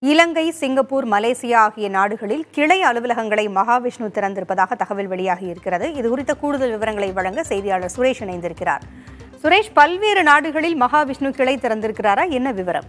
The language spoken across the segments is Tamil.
இலங்கை சிங்கப்பூர் மலேசியா ஆகிய நாடுகளில் கிளை அலுவலகங்களை மகாவிஷ்ணு திறந்திருப்பதாக தகவல் வெளியாகி இருக்கிறது இது குறித்த கூடுதல் விவரங்களை வழங்க செய்தியாளர் சுரேஷ் இணைந்திருக்கிறார் சுரேஷ் பல்வேறு நாடுகளில் மகாவிஷ்ணு கிளை திறந்திருக்கிறாரா என்ன விவரம்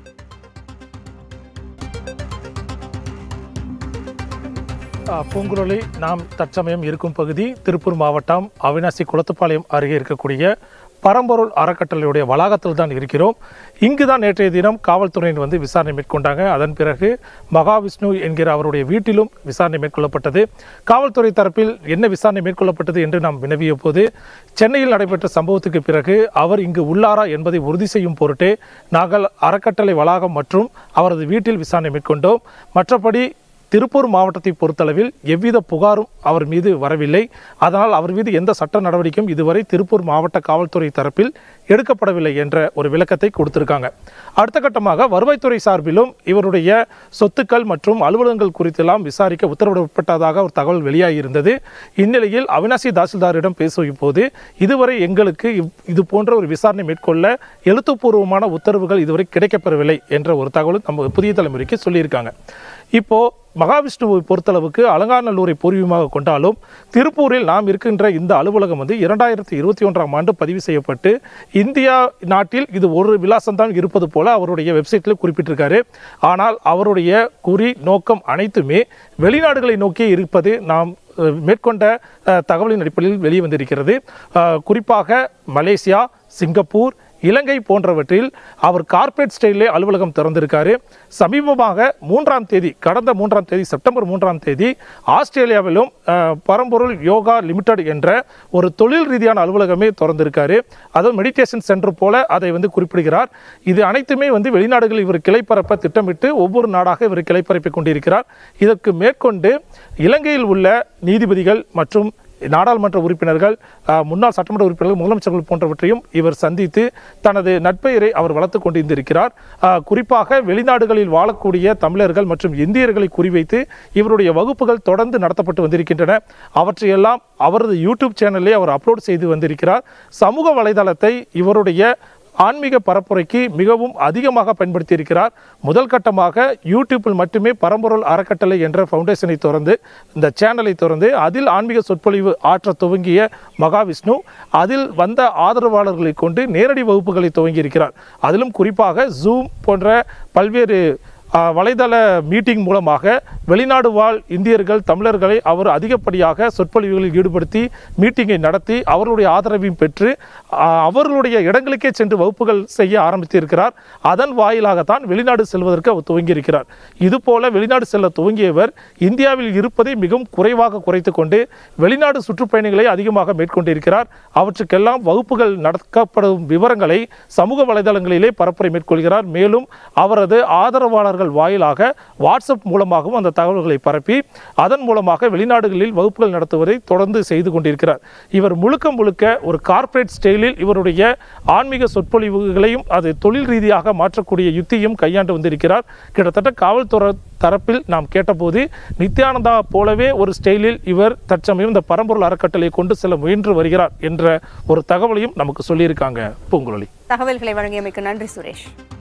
ஆ, பூங்குழலி நாம் தற்சமயம் இருக்கும் பகுதி திருப்பூர் மாவட்டம் அவினாசி குளத்துப்பாளையம் அருகே இருக்கக்கூடிய பரம்பொருள் அறக்கட்டளையுடைய வளாகத்தில் தான் இருக்கிறோம் இங்கு தான் நேற்றைய தினம் காவல்துறையினர் வந்து விசாரணை மேற்கொண்டாங்க அதன் பிறகு மகாவிஷ்ணு என்கிற அவருடைய வீட்டிலும் விசாரணை மேற்கொள்ளப்பட்டது காவல்துறை தரப்பில் என்ன விசாரணை மேற்கொள்ளப்பட்டது என்று நாம் வினவிய போது சென்னையில் நடைபெற்ற சம்பவத்துக்கு பிறகு அவர் இங்கு உள்ளாரா என்பதை உறுதி செய்யும் பொருட்டே நாங்கள் அறக்கட்டளை வளாகம் மற்றும் அவரது வீட்டில் விசாரணை மேற்கொண்டோம் மற்றபடி திருப்பூர் மாவட்டத்தை பொறுத்தளவில் எவ்வித புகாரும் அவர் மீது வரவில்லை அதனால் அவர் மீது எந்த சட்ட நடவடிக்கையும் இதுவரை திருப்பூர் மாவட்ட காவல்துறை தரப்பில் எடுக்கப்படவில்லை என்ற ஒரு விளக்கத்தை கொடுத்திருக்காங்க அடுத்த கட்டமாக வருவாய்த்துறை சார்பிலும் இவருடைய சொத்துக்கள் மற்றும் அலுவலகங்கள் குறித்தெல்லாம் விசாரிக்க உத்தரவிடப்பட்டதாக ஒரு தகவல் வெளியாகியிருந்தது இந்நிலையில் அவினாசி தாசில்தாரிடம் பேசும் போது இதுவரை எங்களுக்கு இவ்- இது போன்ற ஒரு விசாரணை மேற்கொள்ள எழுத்துப்பூர்வமான உத்தரவுகள் இதுவரை கிடைக்கப்பெறவில்லை என்ற ஒரு தகவலும் நம்ம புதிய தலைமுறைக்கு சொல்லியிருக்காங்க இப்போ மகாவிஷ்ணுவை பொறுத்தளவுக்கு அலங்காநல்லூரை பூர்வீகமாக கொண்டாலும் திருப்பூரில் நாம் இருக்கின்ற இந்த அலுவலகம் வந்து இரண்டாயிரத்தி இருபத்தி ஒன்றாம் ஆண்டு பதிவு செய்யப்பட்டு இந்தியா நாட்டில் இது ஒரு விலாசம் தான் இருப்பது போல அவருடைய வெப்சைட்டில் குறிப்பிட்டிருக்காரு ஆனால் அவருடைய குறி நோக்கம் அனைத்துமே வெளிநாடுகளை நோக்கி இருப்பது நாம் அஹ், மேற்கொண்ட அஹ், தகவலின் அடிப்படையில் வெளியே வந்திருக்கிறது அஹ், குறிப்பாக மலேசியா சிங்கப்பூர் இலங்கை போன்றவற்றில் அவர் கார்ப்பரேட் ஸ்டைலே அலுவலகம் திறந்திருக்காரு சமீபமாக மூன்றாம் தேதி கடந்த மூன்றாம் தேதி செப்டம்பர் மூன்றாம் தேதி ஆஸ்திரேலியாவிலும் அஹ், பரம்பொருள் யோகா லிமிடெட் என்ற ஒரு தொழில் ரீதியான அலுவலகமே திறந்திருக்காரு அதுவும் மெடிடேஷன் சென்டர் போல அதை வந்து குறிப்பிடுகிறார் இது அனைத்துமே வந்து வெளிநாடுகளில் இவர் கிளைப்பரப்ப திட்டமிட்டு ஒவ்வொரு நாடாக இவர் கிளைப்பரப்பிக் கொண்டிருக்கிறார் இதற்கு மேற்கொண்டு இலங்கையில் உள்ள நீதிபதிகள் மற்றும் நாடாளுமன்ற உறுப்பினர்கள் அஹ், முன்னாள் சட்டமன்ற உறுப்பினர்கள் முதலமைச்சர்கள் போன்றவற்றையும் இவர் சந்தித்து தனது நட்பெயரை அவர் வளர்த்து கொண்டிருந்திருக்கிறார் அஹ், குறிப்பாக வெளிநாடுகளில் வாழக்கூடிய தமிழர்கள் மற்றும் இந்தியர்களை குறிவைத்து இவருடைய வகுப்புகள் தொடர்ந்து நடத்தப்பட்டு வந்திருக்கின்றன அவற்றையெல்லாம் அவரது யூடியூப் சேனலில் அவர் அப்லோட் செய்து வந்திருக்கிறார் சமூக வலைதளத்தை இவருடைய ஆன்மீக பரப்புரைக்கு மிகவும் அதிகமாக பயன்படுத்தி இருக்கிறார் முதல் கட்டமாக யூடியூப்பில் மட்டுமே பரம்பொருள் அறக்கட்டளை என்ற ஃபவுண்டேஷனை திறந்து இந்த சேனலை திறந்து அதில் ஆன்மீக சொற்பொழிவு ஆற்ற துவங்கிய மகாவிஷ்ணு அதில் வந்த ஆதரவாளர்களை கொண்டு நேரடி வகுப்புகளை துவங்கி இருக்கிறார் அதிலும் குறிப்பாக ஜூம் போன்ற பல்வேறு ஆ, வலைதள மீட்டிங் மூலமாக வெளிநாடு வாழ் இந்தியர்கள் தமிழர்களை அவர் அதிகப்படியாக சொற்பொழிவுகளில் ஈடுபடுத்தி மீட்டிங்கை நடத்தி அவர்களுடைய ஆதரவையும் பெற்று ஆ, அவர்களுடைய இடங்களுக்கே சென்று வகுப்புகள் செய்ய ஆரம்பித்திருக்கிறார் அதன் வாயிலாகத்தான் வெளிநாடு செல்வதற்கு அவர் துவங்கியிருக்கிறார் இதுபோல வெளிநாடு செல்ல துவங்கியவர் இந்தியாவில் இருப்பதை மிகவும் குறைவாக குறைத்து கொண்டு வெளிநாடு சுற்றுப்பயணிகளை அதிகமாக மேற்கொண்டிருக்கிறார் அவற்றுக்கெல்லாம் வகுப்புகள் நடக்கப்படும் விவரங்களை சமூக வலைதளங்களிலே பரப்புரை மேற்கொள்கிறார் மேலும் அவரது ஆதரவாளர்கள் வாயிலாக வாட்ஸ்அப் மூலமாகவும் அந்த தகவல்களை பரப்பி அதன் மூலமாக வெளிநாடுகளில் வகுப்புகள் நடத்துவதை தொடர்ந்து செய்து கொண்டிருக்கிறார் இவர் முழுக்க முழுக்க ஒரு கார்ப்பரேட் ஸ்டைலில் இவருடைய ஆன்மீக சொற்பொழிவுகளையும் அது தொழில் ரீதியாக மாற்றக்கூடிய யுத்தியும் கையாண்டு வந்திருக்கிறார் கிட்டத்தட்ட காவல்துறை தரப்பில் நாம் கேட்டபோது நித்யானந்தா போலவே ஒரு ஸ்டைலில் இவர் தற்சமயம் இந்த பரம்பொருள் அறக்கட்டளையை கொண்டு செல்ல முயன்று வருகிறார் என்ற ஒரு தகவலையும் நமக்கு சொல்லியிருக்காங்க பூங்குழலி தகவல்களை வழங்கியமைக்கு நன்றி சுரேஷ்